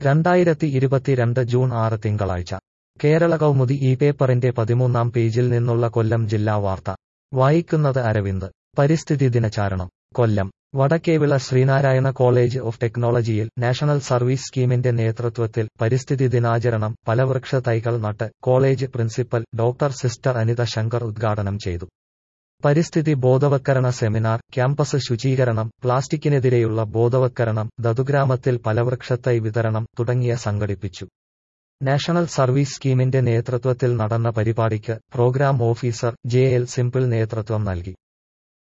രണ്ടായിരത്തി ഇരുപത്തിരണ്ട് ജൂൺ ആറ് തിങ്കളാഴ്ച കേരള കൗമുദി ഈ പേപ്പറിന്റെ പതിമൂന്നാം പേജിൽ നിന്നുള്ള കൊല്ലം ജില്ലാ വാർത്ത വായിക്കുന്നത് അരവിന്ദ് പരിസ്ഥിതി ദിനചാരണം കൊല്ലം വടക്കേവിള ശ്രീനാരായണ കോളേജ് ഓഫ് ടെക്നോളജിയിൽ നാഷണൽ സർവീസ് സ്കീമിന്റെ നേതൃത്വത്തിൽ പരിസ്ഥിതി ദിനാചരണം ഫലവൃക്ഷ തൈകൾ നട്ട് college principal doctor sister Anitha Shankar ഉദ്ഘാടനം ചെയ്തു പരിസ്ഥിതി ബോധവൽക്കരണ സെമിനാർ ക്യാമ്പസ് ശുചീകരണം പ്ലാസ്റ്റിക്കിനെതിരെയുള്ള ബോധവൽക്കരണം ദതുഗ്രാമത്തിൽ ഫലവൃക്ഷത്തൈ വിതരണം തുടങ്ങിയ സംഘടിപ്പിച്ചു നാഷണൽ സർവീസ് സ്കീമിന്റെ നേതൃത്വത്തിൽ നടന്ന പരിപാടിക്ക് program officer J L Simple നേതൃത്വം നൽകി